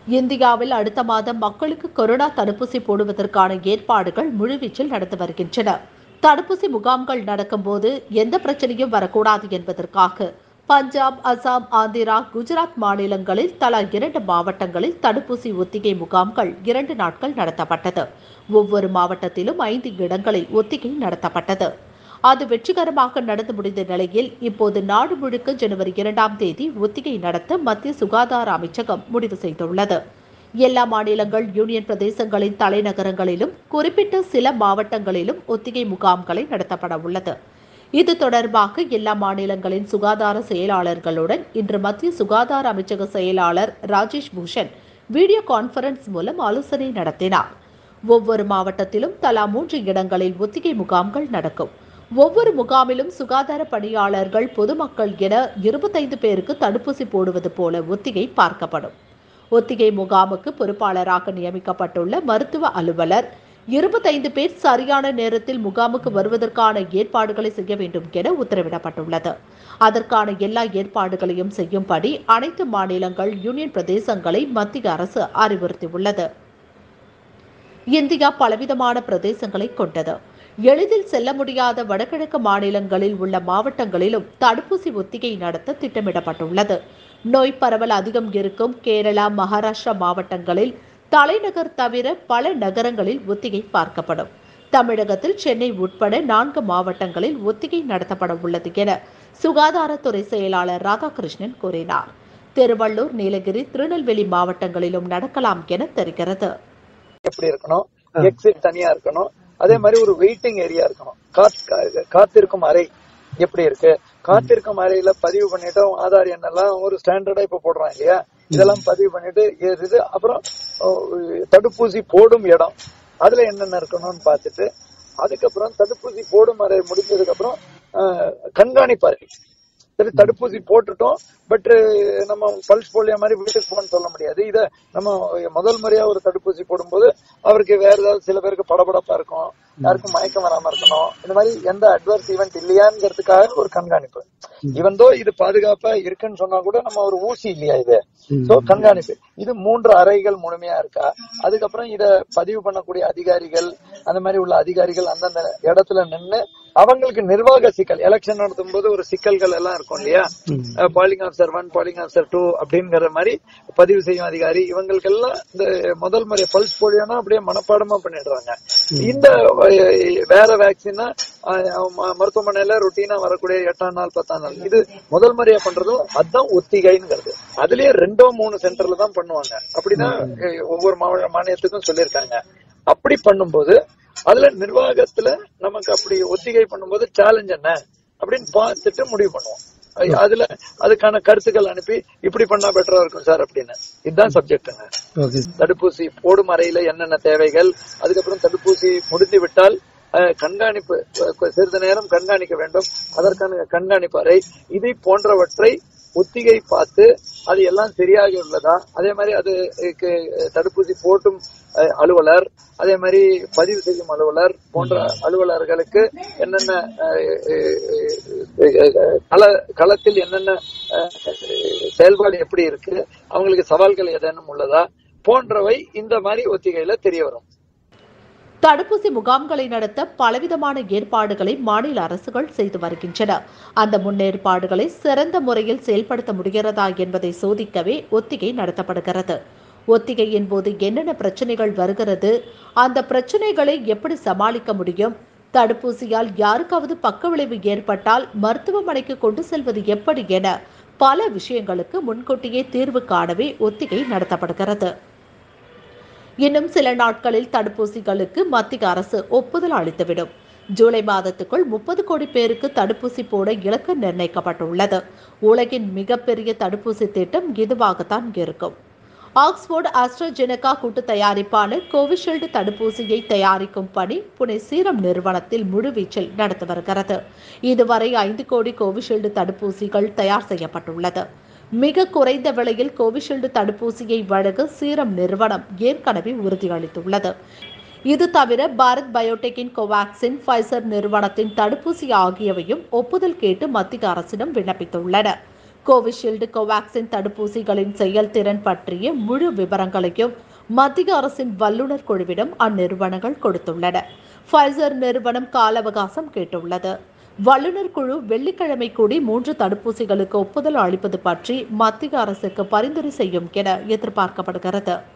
இந்தியாவில் அடுத்த மாதம் மக்களுக்கு கொரோனா தடுப்பூசி போடுவதற்கான ஏற்பாடுகள் முழுவீச்சில் நடந்து வருகின்றன தடுப்பூசி முகாம்கள் நடக்கும்போது எந்த பிரச்சனையும் வரக்கூடாது என்பதற்காக பஞ்சாப் அசாம் ஆந்திரா குஜராத் மாநிலங்களில் தலா இரண்டு மாவட்டங்களில் தடுப்பூசி ஒத்திகை முகாம்கள் இரண்டு நாட்கள் நடத்தப்பட்டது ஒவ்வொரு மாவட்டத்திலும் ஐந்து இடங்களில் ஒத்திகை நடத்தப்பட்டது அது வெற்றிகரமாக நடந்து முடிந்த நிலையில் இப்போது நாடு முழுக்க ஜனவரி இரண்டாம் தேதி ஒத்திகை நடத்த மத்திய சுகாதார அமைச்சகம் முடிவு செய்துள்ளது எல்லா மாநிலங்கள் யூனியன் பிரதேசங்களின் தலைநகரங்களிலும் குறிப்பிட்ட சில மாவட்டங்களிலும் ஒத்திகை முகாம்களை நடத்தப்பட உள்ளது இது தொடர்பாக எல்லா மாநிலங்களின் சுகாதார செயலாளர்களுடன் இன்று மத்திய சுகாதார அமைச்சக செயலாளர் ராஜேஷ் பூஷன் வீடியோ கான்பரன்ஸ் மூலம் ஆலோசனை நடத்தினார் ஒவ்வொரு மாவட்டத்திலும் தலா மூன்று இடங்களில் ஒத்திகை முகாம்கள் நடக்கும் ஒவ்வொரு முகாமிலும் சுகாதார பணியாளர்கள் பொதுமக்கள் என இருபத்தைந்து பேருக்கு தடுப்பூசி போடுவது போல ஒத்திகை பார்க்கப்படும் ஒத்திகை முகாமுக்கு பொறுப்பாளராக நியமிக்கப்பட்டுள்ள மருத்துவ அலுவலர் இருபத்தைந்து பேர் சரியான நேரத்தில் முகாமுக்கு வருவதற்கான ஏற்பாடுகளை செய்ய வேண்டும் என உத்தரவிடப்பட்டுள்ளது அதற்கான எல்லா ஏற்பாடுகளையும் செய்யும்படி அனைத்து மாநிலங்கள் யூனியன் பிரதேசங்களை மத்திய அரசு அறிவுறுத்தியுள்ளது இந்தியா பலவிதமான பிரதேசங்களை கொண்டது எளிதில் செல்ல முடியாத வடகிழக்கு மாநிலங்களில் உள்ள மாவட்டங்களிலும் தடுப்பூசி ஒத்திகை நடத்த திட்டமிடப்பட்டுள்ளது நோய் பரவல் அதிகம் இருக்கும் கேரளா மகாராஷ்டிரா மாவட்டங்களில் தலைநகர் தவிர பல நகரங்களில் ஒத்திகை பார்க்கப்படும் தமிழகத்தில் சென்னை உட்பட நான்கு மாவட்டங்களில் ஒத்திகை நடத்தப்பட உள்ளது என சுகாதாரத்துறை செயலாளர் ராதாகிருஷ்ணன் கூறினார் திருவள்ளூர் நீலகிரி திருநெல்வேலி மாவட்டங்களிலும் நடக்கலாம் என தெரிகிறது எப்படி இருக்கணும் எக்ஸிட் தனியா இருக்கணும் அதே மாதிரி ஒரு வெயிட்டிங் ஏரியா இருக்கணும் காத்- காத்திருக்கும் அறை எப்படி இருக்கு காத்திருக்கும் அறையில பதிவு பண்ணிட்டோம் ஆதார் எண் எல்லாம் ஒரு ஸ்டாண்டர்டா இப்ப போடுறாங்க இல்லையா இதெல்லாம் பதிவு பண்ணிட்டு ஏறுது அப்புறம் ஓ, தடுப்பூசி போடும் இடம் அதுல என்னென்ன இருக்கணும்னு பார்த்துட்டு அதுக்கப்புறம் தடுப்பூசி போடும் அறை முடிஞ்சதுக்கு அப்புறம் அஹ், கண்காணிப்பு அறை சரி தடுப்பூசி போட்டுட்டோம் பட் நம்ம பல்ஸ் போலியோ மாதிரி வீட்டுக்கு போகணும்னு சொல்ல முடியாது இத நம்ம முதல் முறையா ஒரு தடுப்பூசி போடும்போது அவருக்கு வேற ஏதாவது சில பேருக்கு படபடப்பா இருக்கும் யாருக்கும் மயக்கம் வராம இருக்கணும் இந்த மாதிரி எந்த அட்வர்ஸ் ஈவெண்ட் இல்லையாங்கிறதுக்காக ஒரு கண்காணிப்பு இவன் தோ இது பாதுகாப்பா இருக்குன்னு சொன்னா கூட நம்ம ஒரு ஊசி இல்லையா இது சோ கண்காணிப்பு இது மூன்று அறைகள் முழுமையா இருக்கா அதுக்கப்புறம் இத பதிவு பண்ணக்கூடிய அதிகாரிகள் அந்த மாதிரி உள்ள அதிகாரிகள் அந்தந்த இடத்துல நின்னு அவங்களுக்கு நிர்வாக சிக்கல் எலெக்ஷன் நடத்தும் போது ஒரு சிக்கல்கள் எல்லாம் இருக்கும் இல்லையா polling officer one polling officer two அப்படிங்கிற மாதிரி பதிவு செய்யும் அதிகாரி இவங்களுக்கு எல்லாம் இந்த முதல் முறை பல்ஸ் போலியோனா அப்படியே மனப்பாடமா பண்ணிடுறாங்க இந்த அஹ், வேற வேக்சின்னா மருத்துவமனையில ரொட்டீனா வரக்கூடிய எட்டாம் நாள் பத்தாம் நாள் இது முதல் முறையா பண்றதும் அதுதான் ஒத்திகைங்கிறது அதுலயே ரெண்டோ மூணு சென்டர்ல தான் பண்ணுவாங்க அப்படிதான் அஹ், ஒவ்வொரு மாவட்ட மாநிலத்துக்கும் சொல்லியிருக்காங்க அப்படி பண்ணும்போது அதுல நிர்வாகத்துல நமக்கு அப்படி ஒத்திகை பண்ணும்போது சேலஞ்ச் என்ன அப்படின்னு பார்த்துட்டு முடிவு பண்ணுவோம் அஹ் அதுல அதுக்கான கருத்துக்கள் அனுப்பி இப்படி பண்ணா பெட்டரா இருக்கும் சார் அப்படின்னு இதுதான் சப்ஜெக்ட்டுங்க ஓகே தடுப்பூசி போடும் அறையில என்னென்ன தேவைகள் அதுக்கப்புறம் தடுப்பூசி முடிந்து விட்டால் அஹ், கண்காணிப்பு அஹ், சிறிது நேரம் கண்காணிக்க வேண்டும் அதற்கான கண்காணிப்பு அறை இதை போன்றவற்றை ஒத்திகை பார்த்து அது எல்லாம் சரியாக உள்ளதா அதே மாதிரி அது அஹ், தடுப்பூசி போட்டும் அஹ், அலுவலர் அதே மாதிரி பதிவு செய்யும் அலுவலர் போன்ற அலுவலர்களுக்கு என்னென்ன அஹ், அஹ், அஹ், கள களத்தில் என்னென்ன அஹ், செயல்பாடு எப்படி இருக்கு அவங்களுக்கு சவால்கள் ஏதேனும் உள்ளதா போன்றவை இந்த மாதிரி ஒத்திகையில தெரிய வரும் தடுப்பூசி முகாம்களை நடத்த பலவிதமான ஏற்பாடுகளை மாநில அரசுகள் செய்து வருகின்றன அந்த முன்னேற்பாடுகளை சிறந்த முறையில் செயல்படுத்த முடிகிறதா என்பதை சோதிக்கவே ஒத்திகை நடத்தப்படுகிறது ஒத்திகையின் போது என்னென்ன பிரச்சனைகள் வருகிறது அந்த பிரச்சனைகளை எப்படி சமாளிக்க முடியும் தடுப்பூசியால் யாருக்காவது பக்கவிளைவு ஏற்பட்டால் மருத்துவமனைக்கு கொண்டு செல்வது எப்படி என பல விஷயங்களுக்கு முன்கூட்டியே தீர்வு காணவே ஒத்திகை நடத்தப்படுகிறது இன்னும் சில நாட்களில் தடுப்பூசிகளுக்கு மத்திய அரசு ஒப்புதல் அளித்துவிடும் ஜூலை மாதத்துக்குள் முப்பது கோடி பேருக்கு தடுப்பூசி போட இலக்கு நிர்ணயிக்கப்பட்டுள்ளது உலகின் மிகப்பெரிய தடுப்பூசி திட்டம் இதுவாகத்தான் இருக்கும் ஆக்ஸ்போர்டு ஆஸ்ட்ராஜெனகா கூட்டு தயாரிப்பான கோவிஷீல்டு தடுப்பூசியை தயாரிக்கும் பணி புனே சீரம் நிறுவனத்தில் முழுவீச்சில் நடத்தி வருகிறது இதுவரை ஐந்து கோடி கோவிஷீல்டு தடுப்பூசிகள் தயார் செய்யப்பட்டுள்ளது மிக குறைந்த விலையில் கோவிஷீல்டு தடுப்பூசியை வழங்க சீரம் நிறுவனம் ஏற்கனவே உறுதியளித்துள்ளது இது தவிர பாரத் பயோடெக்கின் கோவாக்சின் ஃபைசர் நிறுவனத்தின் தடுப்பூசி ஆகியவையும் ஒப்புதல் கேட்டு மத்திய அரசிடம் விண்ணப்பித்துள்ளன கோவிஷீல்டு கோவாக்சின் தடுப்பூசிகளின் செயல்திறன் பற்றிய முழு விவரங்களையும் மத்திய அரசின் வல்லுநர் குழுவிடம் அந்நிறுவனங்கள் கொடுத்துள்ளன ஃபைசர் நிறுவனம் கால அவகாசம் கேட்டுள்ளது வல்லுநர் குழு வெள்ளிக்கிழமை கூடி மூன்று தடுப்பூசிகளுக்கு ஒப்புதல் அளிப்பது பற்றி மத்திய அரசுக்கு பரிந்துரை செய்யும் என எதிர்பார்க்கப்படுகிறது